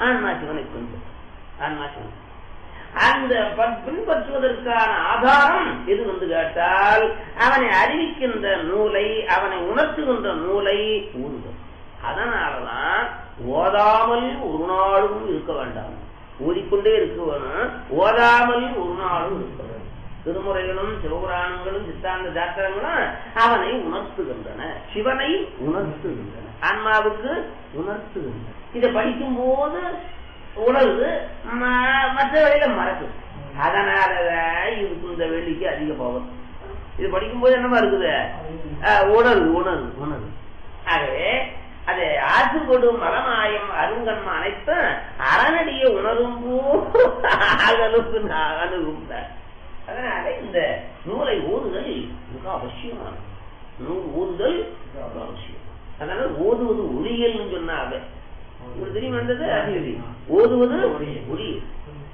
ஆன்மா சிவனை பின்பற்றும் ஆன்மா சிவன் அந்த ப- பின்பற்றுவதற்கான ஆதாரம் எது வந்து கேட்டால் அவனை அறிவிக்கின்ற நூலை அவனை உணர்த்துகின்ற நூலை ஊறுதல் அதனாலதான் ஓதாமல் ஒரு நாளும் இருக்க வேண்டாம் ஊதிக்கொண்டே இருக்க வேணும் ஓதாமல் ஒரு நாளும் இருக்க வேண்டும் திருமுறைகளும் சிவபுராணங்களும் சித்தாந்த சாஸ்திரங்களும் அவனை உணர்த்துகின்றன சிவனை உணர்த்துகின்றன ஆன்மாவுக்கு உணர்த்துகின்றன இதை படிக்கும் போது உணர்வு ம- மற்ற வழியில மறக்குது அதனாலதான் இதுக்கு இந்த வெள்ளிக்கு அதிக பவர் இது படிக்கும்போது என்னமா இருக்குது அஹ், உணர்வு உணர்வு உணர்வு ஆகவே அது ஆசு கொடும் மலமாயம் அருங்கன்ம அனைத்தும் அறநடிய உணரும் அகலுக்கு அணுகும் அதனால இந்த நூலை ஓதுதல் மிக அவசியமானது நூல் ஓதுதல் மிக அவசியம் அதனால ஓதுவது ஒளியல்னு சொன்னாங்க உங்களுக்கு தெரியும் வந்தது அறிவியல் ஓதுவது ஒளியல்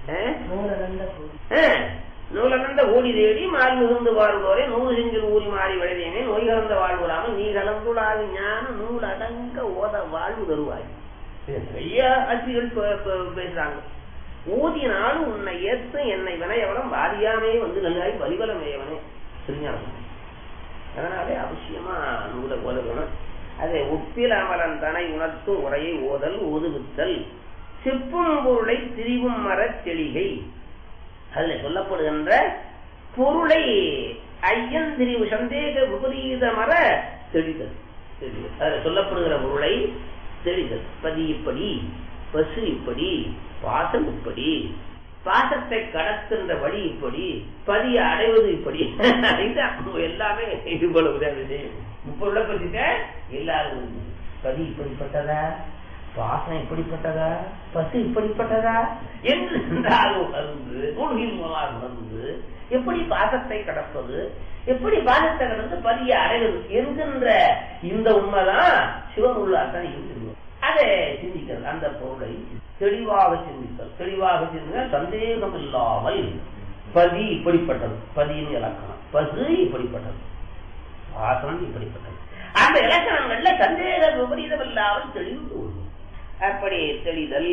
ஆ? நூலகந்த ஓடி தேடி மால் மிகுந்து வாழ்வோரே நூறு செஞ்சில் ஊறி மாறி விளைவேனே நோய் கலந்த வாழ்வுறாமல் நீ கலந்துடாது ஞான நூல் அடங்க ஓத வாழ்வு தருவாய் இது நிறைய ஆட்சிகள் பே- பே- பேசுறாங்க ஊதினாலும் உன்னை ஏத்து என்னை வினையவனம் வாரியாமே வந்து நல்லாய் வலிவலமேயவனே திருஞானம் அதனாலே அவசியமா நூலை ஓதணும் அதை ஒப்பில் அமரன் தனை உணர்த்தும் உரையை ஓதல் ஓதுவித்தல் செப்பும் பொருளை திரிவும் மரத் தெளிகை அதுல சொல்லப்படுகின்ற பொருளை ஐயன் திரிவு சந்தேக விபரீத மர தெளிதல் தெளிதல். அதுல சொல்லப்படுகிற பொருளை தெளிதல் பதி இப்படி பசு இப்படி பாசம் இப்படி பாசத்தை கடத்துகின்ற வழி இப்படி பதியை அடைவது இப்படி இதுதான் எல்லாமே இவ்வளவுதான் விஷயம் முப்பொருளை பற்றிட்ட எல்லாரும் பதி இப்படிப்பட்டதா பாசம் இப்படிப்பட்டதா பசு இப்படிப்பட்டதா என்று சென்றால் உணர்ந்து நூல்கின் மூலமாக உணர்ந்து எப்படி பாசத்தை கடப்பது எப்படி பாசத்தை கடந்து பதிய அடைவது என்கின்ற இந்த உண்மைதான் சிவன் உள்ளாதான் இருக்கிறது அதை சிந்திக்கிறது அந்த பொருளை தெளிவாக சிந்தித்தல் தெளிவாக சிந்திக்க சந்தேகம் இல்லாமல் பதி இப்படிப்பட்டது பதியின் இலக்கணம் பசு இப்படிப்பட்டது பாசம் இப்படிப்பட்டது அந்த இலக்கணங்கள்ல சந்தேக விபரீதம் இல்லாமல் தெளிவு கொள்ளும் அப்படி தெளிதல்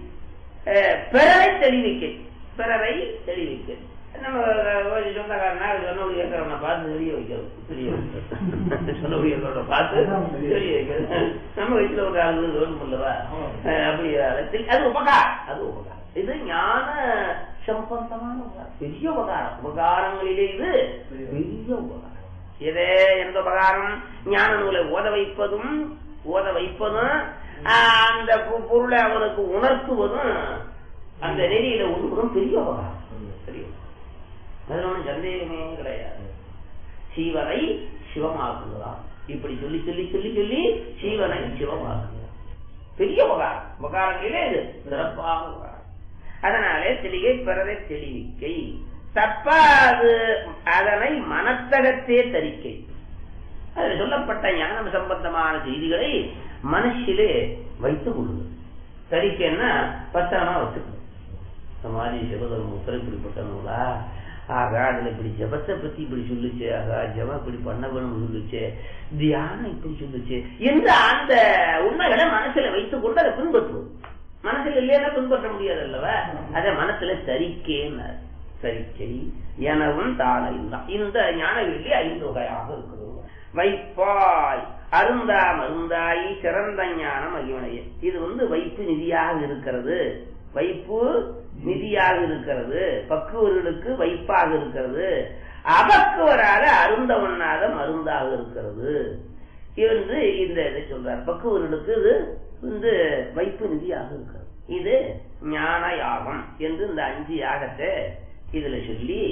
அஹ், பிறரை தெளிவிக்க பிறரை தெளிவிக்க நம்ம அஹ், சொந்தக்காரனா சொன்னபடி இருக்கிறவனை பார்த்து தெரிய வைக்கிறது தெரிய வைக்கிறது சொன்னபடி இருக்கிறவனை பார்த்து தெரிய வைக்கிறது நம்ம வீட்டுல ஒரு ஆளு வேணும் அல்லவா அஹ், அப்படி அது- அது உபகாரம் அது உபகாரம் இது ஞான சம்பந்தமான உபகாரம் பெரிய உபகாரம் உபகாரங்களிலே இது பெரிய உபகாரம் இதே எந்த உபகாரம் ஞான நூலை ஓத வைப்பதும் ஓத வைப்பதும் ஆஹ், அந்த பொ- பொருளை அவனுக்கு உணர்த்துவதும் அந்த நெறியில ஒன்றும் பெரிய உபகாரம் பெரிய உபகாரம். அதுல ஒன்றும் சந்தேகமே கிடையாது சீவனை சிவமாக்குகிறான் இப்படி சொல்லி சொல்லி சொல்லி சொல்லி சீவனை சிவமாக்குகிறான் பெரிய உபகாரம் உபகாரங்களிலே இது சிறப்பான உபகாரம் அதனாலே தெளிகை பிறரை தெளிவிக்கை தப்பாது அதனை மனத்தகத்தே தரிக்கை அதில் சொல்லப்பட்ட ஞானம் சம்பந்தமான செய்திகளை மனசிலே வைத்துக் கொள்ளுங்கள் தரிக்கைன்னா பத்திரமா வச்சுக்கணும் இந்த மாதிரி சிவதர்ம உத்தரப்பிடிப்பட்ட நூலா ஆகா அதுல இப்படி ஜபத்தை பத்தி இப்படி சொல்லுச்சு ஆகா ஜபம் இப்படி பண்ண வேணும்னு சொல்லுச்சு தியானம் இப்படி சொல்லுச்சு என்று அந்த உண்மைகளை மனசுல வைத்துக் கொண்டு அதை பின்பற்றுவது மனசுல இல்லையா பின்பற்ற முடியாது அல்லவா அத மனசுல சரிக்கேன்னார் சரிக்கை எனவும் தாளை இந்த ஞான வெள்ளி ஐந்து வகையாக இருக்கிறது வைப்பாய் அருந்தா மருந்தாய் சிறந்த ஞானம் அகிவனைய இது வந்து வைப்பு நிதியாக இருக்கிறது வைப்பு நிதியாக இருக்கிறது பக்குவர்களுக்கு வைப்பாக இருக்கிறது அபக்குவரால அருந்த ஒண்ணாத மருந்தாக இருக்கிறது என்று இந்த இதை சொல்றார் பக்குவர்களுக்கு இது வந்து வைப்பு நிதியாக இருக்கிறது இது ஞான யாகம் என்று இந்த அஞ்சு யாகத்தை இதுல சொல்லி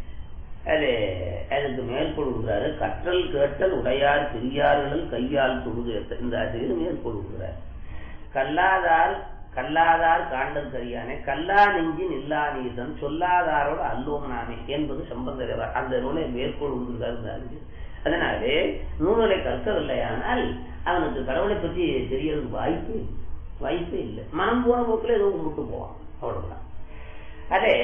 அது அதுக்கு மேற்கொள்கிறாரு கற்றல் கேட்டல் உடையார் பெரியார்கள் கையால் தொழுது இந்த ஆசிரியர் மேற்கொள்கிறார் கல்லாதார் கல்லாதார் காண்டல் கரியானே கல்லா நெஞ்சின் இல்லா நீதன் சொல்லாதாரோட அல்லோம் நாமே என்பது சம்பந்தர் அந்த நூலை மேற்கொள்கிறார் அதனாலே நூல்களை கற்கவில்லையானால் அவனுக்கு கடவுளை பற்றி தெரியறதுக்கு வாய்ப்பு வாய்ப்பே இல்லை மனம் போன போக்கில் ஏதோ கும்பிட்டு போவான் அவ்வளவுதான் அதே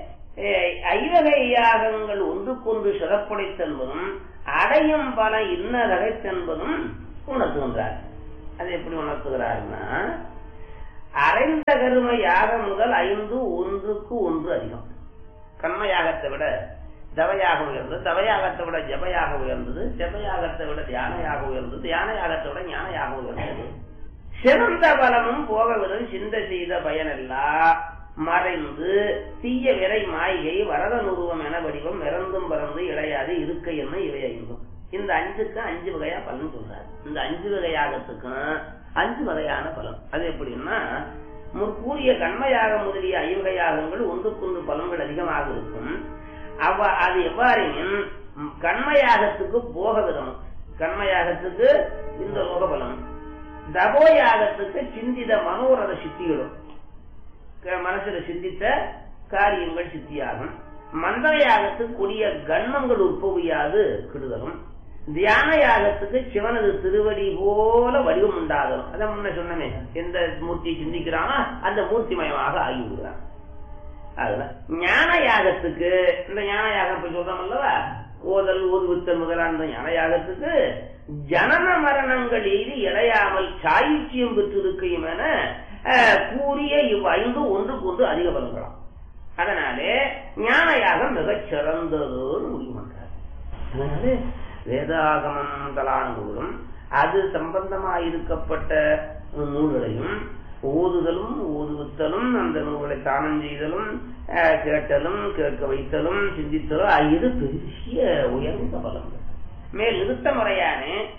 ஐவகை யாகங்கள் ஒன்றுக்கொன்று சிறப்புடைத்தென்பதும் அடையும் பல இன்ன ரகைத்தென்பதும் உணர்த்துகின்றார் அது எப்படி உணர்த்துகிறார்னா அரைந்தக கரும யாகம் முதல் ஐந்து ஒன்றுக்கு ஒன்று அதிகம் கர்ம யாகத்தை விட தவயாகம் உயர்ந்தது தவயாகத்தை விட ஜபயாக உயர்ந்தது ஜபயாகத்தை விட தியான யாகம் உயர்ந்தது தியான யாகத்தை விட ஞான யாகம் உயர்ந்தது சிறந்த பலமும் போகவிடும் சிந்த செய்த பயனெல்லாம் மறைந்து தீய விரை மாய்கை வரத நுருவம் என வடிவம் இறந்தும் பறந்து இழையாது இருக்க என்ன இவை ஐந்தும் இந்த அஞ்சுக்கு அஞ்சு வகையா பலன் சொல்றாரு இந்த அஞ்சு வகையாகத்துக்கும் அஞ்சு வகையான பலன் அது எப்படின்னா முற்கூறிய கண்மையாக முதலிய ஐவகையாகங்கள் ஒன்றுக்கொன்று பலன்கள் அதிகமாக இருக்கும் அவ அது எவ்வாறெனின் கண்மயாகத்துக்கு போக விதம் கண்மயாகத்துக்கு இந்த லோக பலம் தபோயாகத்துக்கு சிந்தித மனோரத சித்திகளும் க- மனசுல சிந்தித்த காரியங்கள் சித்தியாகும் மந்திரயாகத்துக்கு கூடிய கண்மங்கள் உற்பவியாது கெடுதலும் தியான யாகத்துக்கு சிவனது திருவடி போல வடிவம் உண்டாகும் அதான் முன்ன சொன்னமே எந்த மூர்த்தி சிந்திக்கிறானோ அந்த மூர்த்திமயமாக ஆகிவிடுகிறான் அதுதான் ஞான யாகத்துக்கு இந்த ஞான யாகம் இப்ப சொல்றோம் அல்லவா ஓதல் ஓதுவித்தல் முதலான ஞான யாகத்துக்கு ஜனன மரணங்கள் எய்தி இழையாமல் சாயுச்சியம் பெற்றிருக்கையும் என அஹ், கூறிய இவ் ஐந்து ஒன்றுக்கு ஒன்று அதிக பலங்களாம் அதனாலே ஞான யாகம் மிகச் சிறந்ததுன்னு முடிவு பண்றார் அதனால வேதாகமம் முதலான நூலும் அது சம்பந்தமாயிருக்கப்பட்ட நூல்களையும் ஓதுதலும் ஓதுவித்தலும் அந்த நூல்களை தானம் செய்தலும் அஹ், கேட்டலும் கேட்க வைத்தலும் சிந்தித்தலும் ஆகியது பெரிய உயர்ந்த பலங்கள் மேல் நிறுத்த முறையான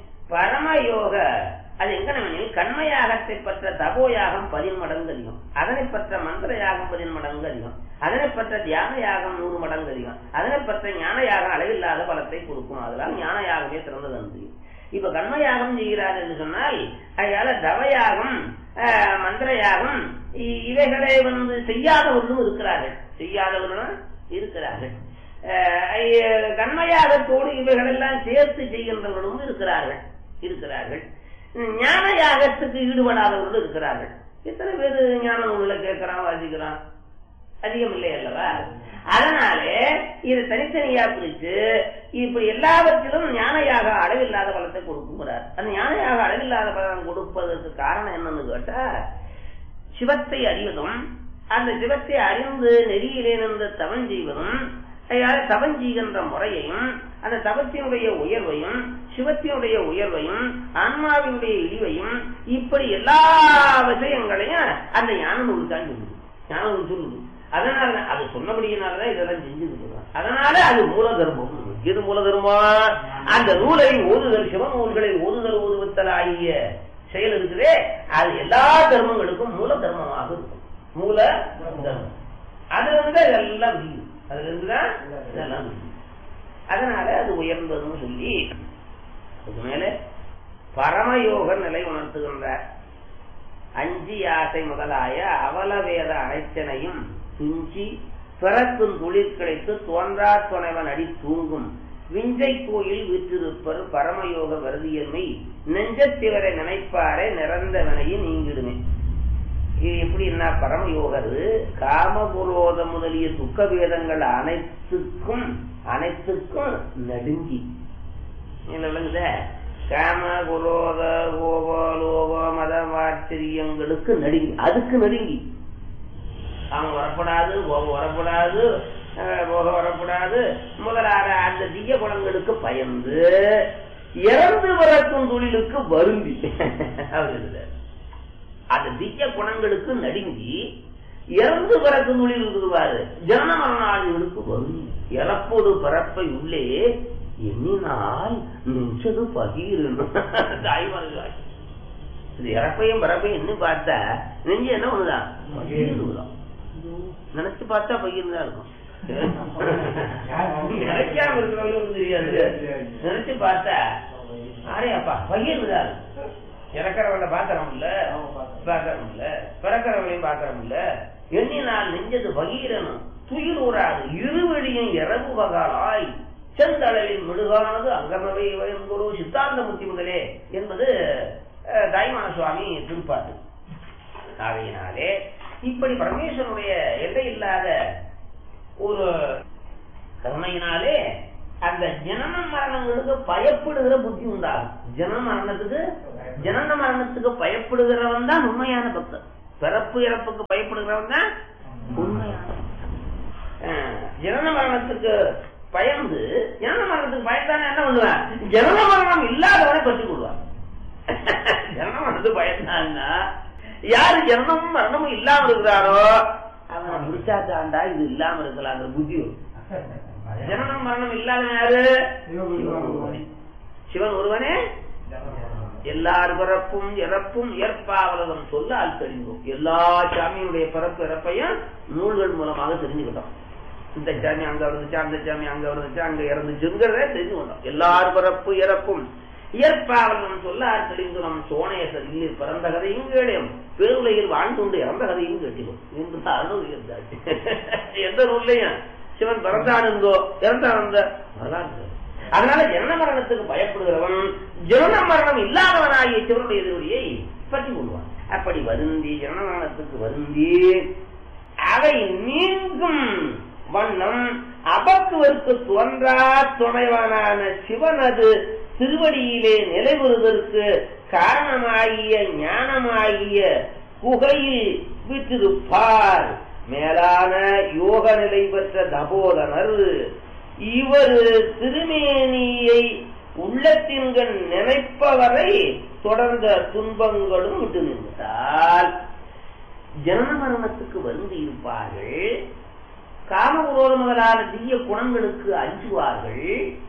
பரமயோக அது எங்கனவெனில் கண்மயாகத்தை பற்ற தபோயாகம் பதின்மடங்கு அதிகம் அதனை பற்ற மந்திர யாகம் பதின்மடங்கு அதிகம் அதனை பற்ற தியான யாகம் நூறு மடங்கு அதிகம் அதனை பற்ற ஞான யாகம் அளவில்லாத பலத்தை கொடுக்கும் அதனால் ஞான யாகமே சிறந்தது என்று இப்ப கண்மயாகம் செய்கிறார் என்று சொன்னால் அதனால தவயாகம் அஹ், மந்திர யாகம் இ- இவைகளை வந்து செய்யாதவர்களும் இருக்கிறார்கள் செய்யாதவர்களும் இருக்கிறார்கள் அஹ், ஐ- கண்மயாகத்தோடு இவைகளெல்லாம் சேர்த்து செய்கின்றவர்களும் இருக்கிறார்கள் இருக்கிறார்கள் ஞான யாகத்துக்கு ஈடுபடாதவர்களும் இருக்கிறார்கள் எத்தனை பேர் ஞான நூல்களை கேட்கிறான் வாசிக்கிறான் அதிகம் இல்லை அல்லவா அதனாலே இது தனித்தனியா பிரிச்சு இப்படி எல்லாவற்றிலும் ஞானயாக அளவில்லாத பலத்தை கொடுக்குங்கிறார் அந்த ஞானயாக அளவில்லாத பலம் கொடுப்பதற்கு காரணம் என்னன்னு கேட்டா சிவத்தை அறிவதும் அந்த சிவத்தை அறிந்து நெறியிலே நின்று தவம் செய்வதும் அதாவது தவம் செய்கின்ற முறையையும் அந்த தவத்தினுடைய உயர்வையும் சிவத்தினுடைய உயர்வையும் ஆன்மாவினுடைய இழிவையும் இப்படி எல்லா விஷயங்களையும் அந்த ஞான நூல் தான் சொல்லுது ஞான நூல் சொல்லுது அதனால அது சொன்னபடியினாலதான் இதெல்லாம் செஞ்சுட்டு இருக்கான் அதனால அது மூல தர்மம் எது மூல தர்மம் அந்த நூலை ஓதுதல் சிவ நூல்களை ஓதுதல் ஓதுவித்தல் ஆகிய செயல் இருக்குதே அது எல்லா தர்மங்களுக்கும் மூல தர்மமாக இருக்கும் மூல தர்மம் அதுல இருந்து இதெல்லாம் முடியும் அதுல இருந்துதான் இதெல்லாம் முடியும் அதனால அது உயர்ந்ததுன்னு சொல்லி அதுக்கு மேல பரமயோக நிலை உணர்த்துகின்றார் அஞ்சி ஆசை முதலாய அவல வேத அனைத்தனையும் துஞ்சி பிறக்கும் துளிர் கிடைத்து தோன்றா துணைவன் அடி தூங்கும் விஞ்சை கோயில் விற்றிருப்பர் பரமயோக வருதியன்மை நெஞ்சத்திவரை நினைப்பாரை நிறந்தவனையும் நீங்கிடுமே இது எப்படின்னா பரமயோகர் காமபுரோத முதலிய துக்க வேதங்கள் அனைத்துக்கும் அனைத்துக்கும் நடுங்கி இல்ல விளங்குத காம குரோத கோப லோக மத மாச்சரியங்களுக்கு நடுங்கி அதுக்கு நடுங்கி அவன் வரப்படாது கோபம் வரப்படாது அஹ், போகம் வரப்படாது முதலான அந்த தீய குணங்களுக்கு பயந்து இறந்து வரக்கும் தொழிலுக்கு வருந்தி அவர் எழுதுறார். அந்த தீய குணங்களுக்கு நடுங்கி இறந்து பிறக்கும் தொழில் இருக்குவாரு ஜனன மரணாளிகளுக்கு வரும் இறப்போடு பிறப்பை உள்ளே எண்ணினால் நெஞ்சது பகீரணும் தாய்மார்கள் இது இறப்பையும் பிறப்பையும் என்ன பார்த்தா நெஞ்சு என்ன ஒண்ணுதான் பகீருதான் நினைச்சு பார்த்தா பகிர்ந்தா இருக்கும் நினைக்காம இருக்கிறவங்களும் தெரியாது நினைச்சு பார்த்தா அரே அப்பா பகிர்ந்தா இருக்கும் இறக்கிறவங்கள பாக்கிறோம் இல்ல பாக்கிறோம் இல்ல பிறக்கிறவங்களையும் பாக்கிறோம் இல்ல எண்ணினால் நெஞ்சது பகீரனும் துயில் ஊறாது இருவழியும் இரவு பகாலாய் செந்தளலில் மிடுகானது அங்கமவை குரு சித்தாந்த முத்தி முதலே என்பது அஹ், தாய்மான சுவாமி திருப்பாட்டு ஆகையினாலே இப்படி பரமேஸ்வரனுடைய எல்லை இல்லாத ஒரு கருணையினாலே அந்த ஜனன மரணங்களுக்கு பயப்படுகிற புத்தி உண்டாகும் ஜன மரணத்துக்கு ஜனன மரணத்துக்கு பயப்படுகிறவன் தான் உண்மையான பக்தன் பிறப்பு இறப்புக்கு பயப்படுகிறவன் தான் உண்மையான அஹ், ஜனன மரணத்துக்கு பயந்து ஜனன மரணத்துக்கு பயந்தானே என்ன பண்ணுவேன் ஜனன மரணம் இல்லாதவனை பற்றி கொள்வான் ஜனன மரணத்துக்கு பயந்தான்னா யாரு ஜனனமும் மரணமும் இல்லாம இருக்கிறாரோ அவனை முடிச்சாத்தாண்டா இது இல்லாம இருக்கலாங்கிற புத்தி வரும் ஜனனம் மரணம் இல்லாதவன் யாரு சிவன் ஒருவனே. சிவன் ஒருவனே எல்லார் பிறப்பும் இறப்பும் ஏற்பாவலகம் சொல்ல ஆள் தெரிந்தோம் எல்லா சாமியுடைய பிறப்பு இறப்பையும் நூல்கள் மூலமாக தெரிஞ்சுக்கிட்டோம் இந்த சாமி அங்க இருந்துச்சா அந்த சாமி அங்க இருந்துச்சா அங்க இறந்துச்சுங்கிறத தெரிஞ்சு கொண்டோம் எல்லார் பிறப்பு இறப்பும் இயற்பாவலகம் சொல்ல ஆள் தெரிந்து நம் சோனேசர் இல்லை பிறந்த கதையும் கேளையும் பெருவுலகில் வாழ்ந்துண்டு இறந்த கதையும் கேட்டிடும் என்று அருள் இருந்தாச்சு எந்த நூல்லையும் சிவன் பிறந்தானுங்கோ இறந்தானுங்க வரலாறு அதனால ஜனன மரணத்துக்கு பயப்படுகிறவன் ஜனன மரணம் இல்லாதவனாகிய சிவனுடைய எதிரொலியை பற்றி கொள்வான் அப்படி வருந்தி ஜனன மரணத்துக்கு வருந்தி அவை நீங்கும் வண்ணம் அபக்குவருக்கு தோன்றா துணைவனான சிவனது திருவடியிலே நிலைபெறுவதற்கு காரணமாகிய ஞானமாகிய குகையில் விற்றிருப்பார் மேலான யோக நிலை பெற்ற தபோதனர் இவர் திருமேனியை உள்ளத்தின்கண் நினைப்பவரை தொடர்ந்த துன்பங்களும் விட்டு நின்றால் ஜனன மரணத்துக்கு வந்து இருப்பார்கள் காமகுரோத முதலான தீய குணங்களுக்கு அஞ்சுவார்கள்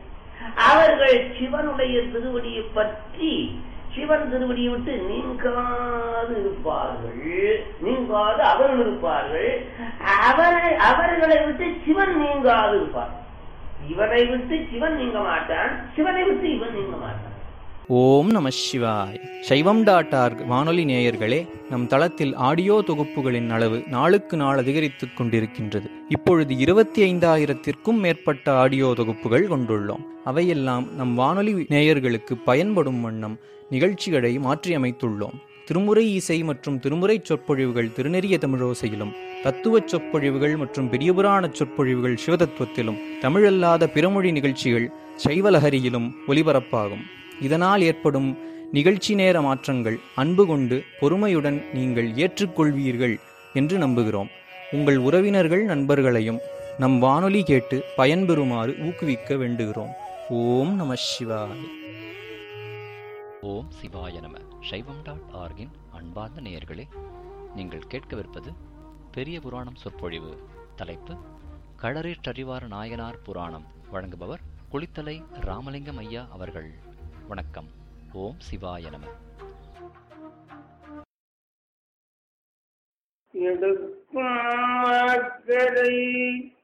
அவர்கள் சிவனுடைய திருவடியை பற்றி சிவன் திருவடியை விட்டு நீங்காது இருப்பார்கள் நீங்காது அவர்கள் இருப்பார்கள் அவரை அவர்களை விட்டு சிவன் நீங்காது இருப்பார் இவனை விட்டு சிவன் நீங்க மாட்டான் சிவனை விட்டு இவன் நீங்க மாட்டான் ஓம் நம சிவாய் சைவம் டாட் ஆர்க் வானொலி நேயர்களே நம் தளத்தில் ஆடியோ தொகுப்புகளின் அளவு நாளுக்கு நாள் அதிகரித்துக் கொண்டிருக்கின்றது இப்பொழுது இருபத்தி ஐந்தாயிரத்திற்கும் மேற்பட்ட ஆடியோ தொகுப்புகள் கொண்டுள்ளோம் அவையெல்லாம் நம் வானொலி நேயர்களுக்கு பயன்படும் வண்ணம் நிகழ்ச்சிகளை மாற்றியமைத்துள்ளோம் திருமுறை இசை மற்றும் திருமுறை சொற்பொழிவுகள் திருநெறிய தமிழோசையிலும் தத்துவச் சொற்பொழிவுகள் மற்றும் பெரியபுராண சொற்பொழிவுகள் சிவதத்துவத்திலும் தமிழல்லாத பிறமொழி நிகழ்ச்சிகள் சைவலஹரியிலும் ஒலிபரப்பாகும் இதனால் ஏற்படும் நிகழ்ச்சி நேர மாற்றங்கள் அன்பு கொண்டு பொறுமையுடன் நீங்கள் ஏற்றுக்கொள்வீர்கள் என்று நம்புகிறோம் உங்கள் உறவினர்கள் நண்பர்களையும் நம் வானொலி கேட்டு பயன்பெறுமாறு ஊக்குவிக்க வேண்டுகிறோம் ஓம் நம சிவாய் ஓம் சிவாய நம சைவம் டாட் ஆர்கின் அன்பார்ந்த நேயர்களே நீங்கள் கேட்கவிருப்பது பெரிய புராணம் சொற்பொழிவு தலைப்பு களரேற்றறிவார் நாயனார் புராணம் வழங்குபவர் குளித்தலை ராமலிங்கம் ஐயா அவர்கள் வணக்கம் ஓம் சிவாய நம எடுக்கும் அக்கறை